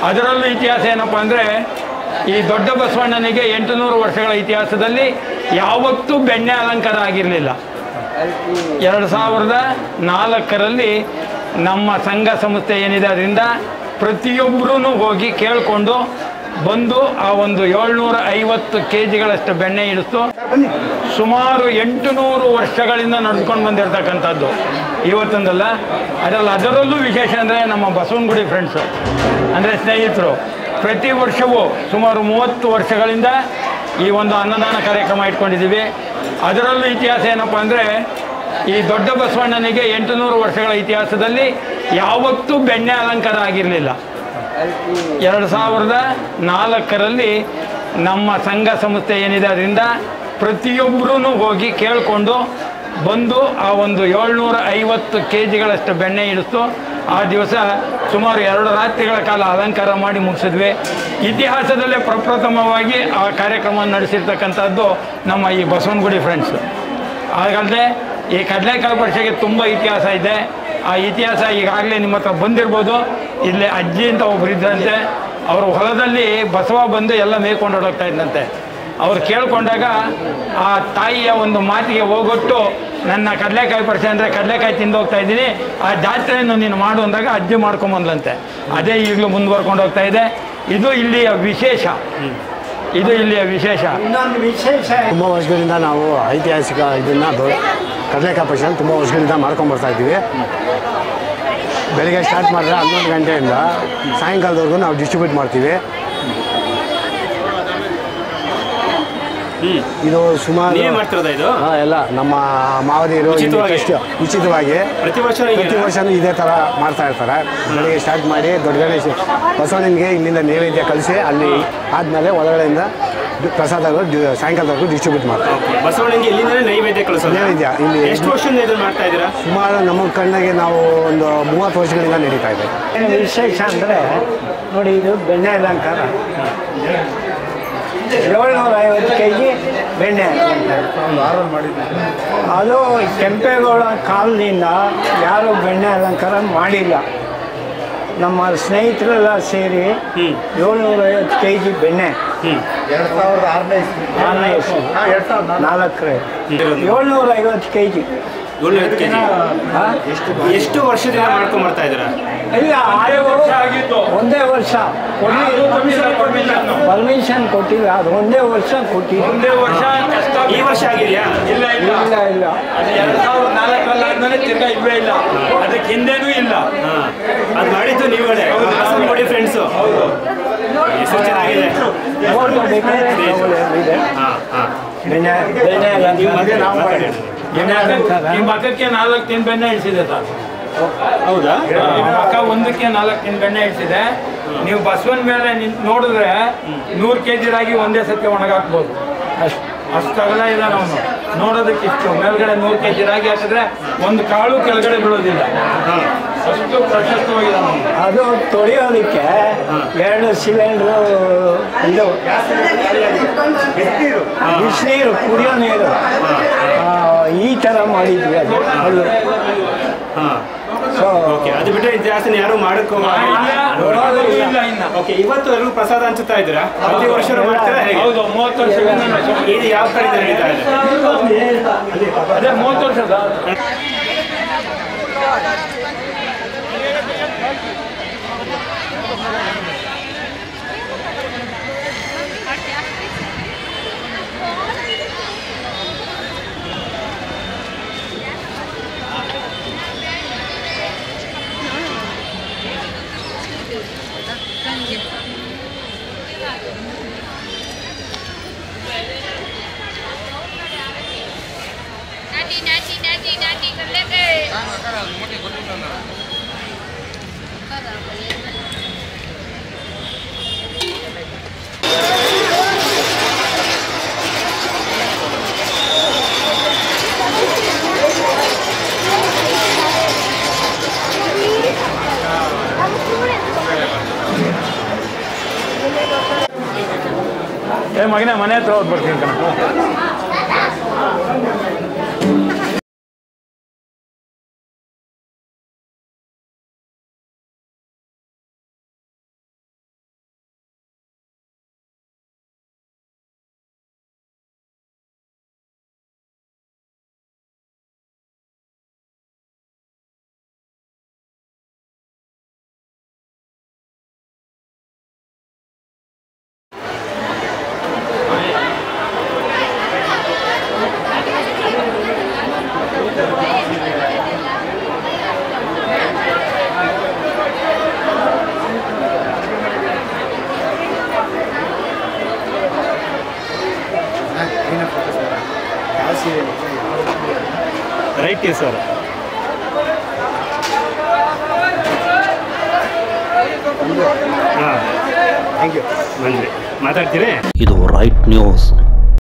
ಅದರಲ್ಲೂ ಇತಿಹಾಸ ಏನಪ್ಪ ಅಂದರೆ ಈ ದೊಡ್ಡ ಬಸವಣ್ಣನಿಗೆ ಎಂಟುನೂರು ವರ್ಷಗಳ ಇತಿಹಾಸದಲ್ಲಿ ಯಾವತ್ತೂ ಬೆಣ್ಣೆ ಅಲಂಕಾರ ಆಗಿರಲಿಲ್ಲ ಎರಡು ಸಾವಿರದ ನಾಲ್ಕರಲ್ಲಿ ನಮ್ಮ ಸಂಘ ಸಂಸ್ಥೆ ಏನಿದೆ ಅದರಿಂದ ಪ್ರತಿಯೊಬ್ಬರೂ ಹೋಗಿ ಕೇಳಿಕೊಂಡು ಬಂದು ಆ ಒಂದು ಏಳ್ನೂರ ಐವತ್ತು ಕೆ ಜಿಗಳಷ್ಟು ಬೆಣ್ಣೆ ಇಡಿಸ್ತು ಸುಮಾರು ಎಂಟುನೂರು ವರ್ಷಗಳಿಂದ ನಡೆದುಕೊಂಡು ಬಂದಿರತಕ್ಕಂಥದ್ದು ಇವತ್ತೊಂದಲ್ಲ ಅದರಲ್ಲಿ ಅದರಲ್ಲೂ ವಿಶೇಷ ಅಂದರೆ ನಮ್ಮ ಬಸವನಗುಡಿ ಫ್ರೆಂಡ್ಸು ಅಂದರೆ ಸ್ನೇಹಿತರು ಪ್ರತಿ ವರ್ಷವೂ ಸುಮಾರು ಮೂವತ್ತು ವರ್ಷಗಳಿಂದ ಈ ಒಂದು ಅನ್ನದಾನ ಕಾರ್ಯಕ್ರಮ ಇಟ್ಕೊಂಡಿದ್ದೀವಿ ಅದರಲ್ಲೂ ಇತಿಹಾಸ ಏನಪ್ಪ ಅಂದರೆ ಈ ದೊಡ್ಡ ಬಸವಣ್ಣನಿಗೆ ಎಂಟುನೂರು ವರ್ಷಗಳ ಇತಿಹಾಸದಲ್ಲಿ ಯಾವತ್ತೂ ಬೆಣ್ಣೆ ಅಲಂಕಾರ ಆಗಿರಲಿಲ್ಲ ಎರಡು ಸಾವಿರದ ನಾಲ್ಕರಲ್ಲಿ ನಮ್ಮ ಸಂಘ ಸಂಸ್ಥೆ ಏನಿದೆ ಅದರಿಂದ ಪ್ರತಿಯೊಬ್ಬರೂ ಹೋಗಿ ಕೇಳಿಕೊಂಡು ಬಂದು ಆ ಒಂದು ಏಳ್ನೂರ ಐವತ್ತು ಕೆ ಜಿಗಳಷ್ಟು ಬೆಣ್ಣೆ ಇಡಿಸ್ತು ಆ ದಿವಸ ಸುಮಾರು ಎರಡು ರಾತ್ರಿಗಳ ಕಾಲ ಅಲಂಕಾರ ಮಾಡಿ ಮುಗಿಸಿದ್ವಿ ಇತಿಹಾಸದಲ್ಲೇ ಪ್ರಪ್ರಥಮವಾಗಿ ಆ ಕಾರ್ಯಕ್ರಮ ನಡೆಸಿರ್ತಕ್ಕಂಥದ್ದು ನಮ್ಮ ಈ ಬಸವನಗುಡಿ ಫ್ರೆಂಡ್ಸ್ ಹಾಗಲ್ಲದೆ ಈ ಕಡಲೆಕಾಳು ಪರಿಷೆಗೆ ತುಂಬ ಇತಿಹಾಸ ಇದೆ ಆ ಇತಿಹಾಸ ಈಗಾಗಲೇ ನಿಮ್ಮ ಹತ್ರ ಬಂದಿರ್ಬೋದು ಇಲ್ಲಿ ಅಜ್ಜಿ ಅಂತ ಒಬ್ರು ಇದ್ದಂತೆ ಅವರು ಹೊಲದಲ್ಲಿ ಬಸವ ಬಂದು ಎಲ್ಲ ಮೇಯ್ಕೊಂಡು ಹೊರಡೋಗ್ತಾ ಇದ್ದಂತೆ ಅವ್ರು ಕೇಳ್ಕೊಂಡಾಗ ಆ ತಾಯಿಯ ಒಂದು ಮಾತಿಗೆ ಹೋಗೊಟ್ಟು ನನ್ನ ಕಡಲೆಕಾಯಿ ಪರಿಚಯ ಅಂದರೆ ಕಡಲೆಕಾಯಿ ತಿಂದು ಹೋಗ್ತಾ ಇದ್ದೀನಿ ಆ ಜಾತ್ರೆಯನ್ನು ನೀನು ಮಾಡು ಅಂದಾಗ ಅಜ್ಜಿ ಮಾಡ್ಕೊಂಬಂದ್ಲಂತೆ ಅದೇ ಈಗಲೂ ಮುಂದುವರ್ಕೊಂಡು ಹೋಗ್ತಾ ಇದೆ ಇದು ಇಲ್ಲಿಯ ವಿಶೇಷ ಇದು ಇಲ್ಲಿಯ ವಿಶೇಷ ಇನ್ನೊಂದು ವಿಶೇಷ ತುಂಬ ವರ್ಷಗಳಿಂದ ನಾವು ಐತಿಹಾಸಿಕ ಇದನ್ನು ದೊ- ಕಡಲೆಕಾಯಿ ಪಕ್ಷನ ತುಂಬ ವರ್ಷಗಳಿಂದ ಮಾಡ್ಕೊಂಬರ್ತಾ ಇದ್ದೀವಿ ಬೆಳಿಗ್ಗೆ ಸ್ಟಾರ್ಟ್ ಮಾಡಿದ್ರೆ ಹನ್ನೊಂದು ಗಂಟೆಯಿಂದ ಸಾಯಂಕಾಲದವರೆಗೂ ನಾವು ಡಿಸ್ಟ್ರಿಬ್ಯೂಟ್ ಮಾಡ್ತೀವಿ ಇದು ಸುಮಾರು ನೀವೇ ಮಾಡ್ತಿರೋದಾ ಇದು ಹಾ, ಎಲ್ಲ ನಮ್ಮ ಮಾವದಿರು ಇಲ್ಲಿ ಉಚಿತವಾಗಿ? ಟ್ರಸ್ಟ್ ಉಚಿತವಾಗಿ ಪ್ರತಿ ವರ್ಷ ಪ್ರತಿ ವರ್ಷನೂ ಇದೇ ಥರ ಮಾಡ್ತಾ ಇರ್ತಾರೆ ಬೆಳಿಗ್ಗೆ ಸ್ಟಾರ್ಟ್ ಮಾಡಿ ದೊಡ್ಡ ಗಣೇಶ ಬಸವಣ್ಣನಿಗೆ ಇಲ್ಲಿಂದ ನೈವೇದ್ಯ ಕಳಿಸಿ ಅಲ್ಲಿ ಆದಮೇಲೆ ಒಳಗಡೆಯಿಂದ ಡಿ- ಪ್ರಸಾದಗಳು ಡಿ- ಸಾಯಂಕಾಲದವರೆಗೂ ಡಿಸ್ಟ್ರಿಬ್ಯೂಟ್ ಮಾಡ್ತಾರೆ ಬಸವಣ್ಣನಿಗೆ ಇಲ್ಲಿಂದಲೇ ನೈವೇದ್ಯ ಕಳಿಸೋದು ನೈವೇದ್ಯ ಇಲ್ಲಿ ಎಷ್ಟು ವರ್ಷದಿಂದ ಇದನ್ನ ಮಾಡ್ತಾ ಇದ್ದೀರಾ ಸುಮಾರು ನಮ್ಮ ಕಣ್ಣಿಗೆ ನಾವು ಒಂದು ಮೂವತ್ತು ವರ್ಷಗಳಿಂದ ನಡೀತಾ ಇದೆ ಏನು ವಿಶೇಷ ಅಂದರೆ ನೋಡಿ ಇದು ಬೆಣ್ಣೆ ಅಲಂಕಾರ ಏಳ್ನೂರ ಐವತ್ತು ಕೆ ಜಿ ಬೆಣ್ಣೆ ಅಲಂಕಾರ ಅದು ಕೆಂಪೇಗೌಡ ಕಾಲದಿಂದ ಯಾರೂ ಬೆಣ್ಣೆ ಅಲಂಕಾರ ಮಾಡಿಲ್ಲ ನಮ್ಮ ಸ್ನೇಹಿತರೆಲ್ಲ ಸೇರಿ ಏಳ್ನೂರ ಐವತ್ತು ಕೆ ಜಿ ಬೆಣ್ಣೆ ಎರಡು ಸಾವಿರದ ಆರನೇ ಆರನೇ ಇಸ್ವಿ. ನಾಲ್ಕರೇ ಏಳ್ನೂರ ಐವತ್ತು ಕೆ ಜಿ ಏಳ್ನೂರ ಕೆಜಿ ಎಷ್ಟು ವರ್ಷದಿಂದ ಮಾಡ್ಕೊಂಡ್ ಬರ್ತಾ ಇದ್ದೀರಾ ಇಲ್ಲ ಆರು ವರ್ಷ ಆಗಿತ್ತು. ಒಂದೇ ವರ್ಷ ಅದು permission, permission. ಪರ್ಮಿಷನ್ ಕೊಟ್ಟಿಲ್ಲ ಅದು ಒಂದೇ ವರ್ಷ ಕೊಟ್ಟಿಲ್ಲ ಒಂದೇ ವರ್ಷ ಕಷ್ಟ ಈ ವರ್ಷ ಆಗಿದೆಯಾ ಇಲ್ಲ ಇಲ್ಲ ಇಲ್ಲ ಇಲ್ಲ ಅದು ಎರಡು ಸಾವಿರದ ನಾಲ್ಕರಲ್ಲಿ ಆದ್ಮೇಲೆ ತಿರ್ಗಾ ಇಲ್ವೇ ಇಲ್ಲ ಅದಕ್ಕೆ ಹಿಂದೆನೂ ಇಲ್ಲ ಹಾ ಅದು ಮಾಡಿದ್ದು ನೀವುಗಳೇ ಬಸವನಗುಡಿ ಫ್ರೆಂಡ್ಸು ಹೆಸರು ಚೆನ್ನಾಗಿದೆ ಫೋಟೋ ಬೇಕಾದ್ರೆ ತಗೊಳ್ಳಿ, ಇದೆ. ಹಾ ಹಾ ಬೆಣ್ಣೆ ಬೆಣ್ಣೆ ನೀವು ಅಲಂಕಾರ. ಮತ್ತೆ ನಾವು ಮಾಡಿ ಈ ಮಕಕ್ಕೆ- ಈ ಮಕಕ್ಕೆ ನಾಲ್ಕು ತಿನ್ ಬೆಣ್ಣೆ ಇಳಿಸಿದೆ ಸರ್ ಹೌದಾ ಈ ಮಕ ಒಂದಕ್ಕೆ ನಾಲ್ಕು ತಿನ್ ಬೆಣ್ಣೆ ಇಳಿಸಿದೆ ನೀವು ಬಸವನ ಮೇಲೆ ನಿಂತ್ ನೋಡಿದ್ರೆ ನೂರು ಕೆ ಜಿ ರಾಗಿ ಒಂದೇ ಸತಿ ಒಣಗಾಕ್ಬೋದು ಅಷ್ಟು ಅಷ್ಟು ಅಗಲ ಇದ್ದಾನೆ ಅವನು ನೋಡೋದಕ್ಕೆ ಇಷ್ಟು ಮೇಲ್ಗಡೆ ನೂರು ಕೆ ಜಿ ರಾಗಿ ಹಾಕಿದ್ರೆ ಒಂದು ಕಾಳು ಕೆಳಗಡೆ ಬೀಳೋದಿಲ್ಲ ಅಷ್ಟು ಪ್ರಶಸ್ತವಾಗಿದ್ದಾನೆ ಅವನು ಅದು ತೊಳೆಯೋದಕ್ಕೆ ಎರಡು ಸಿಲಿಂಡ್ರು ಇದು ಬಿಸಿನೀರು ಕುಡಿಯೋ ನೀರು ಆ, ಈ ಥರ ಮಾಡಿದ್ವಿ ಅದು ಅದು ಹಾ ಸೊ ಓಕೆ ಅದು ಬಿಟ್ಟರೆ ಜಾಸ್ತಿ ಯಾರು ಮಾಡಕ್ಕೋ ಇಲ್ಲ, ನೋಡೋದು ಇಲ್ಲ ಇನ್ನ ಓಕೆ ಇವತ್ತು ಎಲ್ಲರೂ ಪ್ರಸಾದ ಹಂಚುತ್ತಾ ಇದ್ದೀರಾ ಪ್ರತಿ ವರ್ಷ ಮಾಡ್ತೀರಾ ಹೇಗೆ ಹೌದು ಮೂವತ್ತು ವರ್ಷದಿಂದ ನಾವು ಇದು ಯಾವ ಕಡೆಯಿಂದ ನಡೀತಾ ಇದೆ ಅದೇ ಮೂವತ್ತು ವರ್ಷದ Nati, nati, nati, nati, कर ले के ಏ ಮಗನೇ ಮನೆ ಹತ್ರ ಹೋಗಿ ಬರ್ತೀನಿ ಕಣ ರೈಟ್ ಸರ್ ಹಾಂ ಥ್ಯಾಂಕ್ ಯು ಬಂದ್ರಿ ಮಾತಾಡ್ತೀರಿ ಇದು ರೈಟ್ ನ್ಯೂಸ್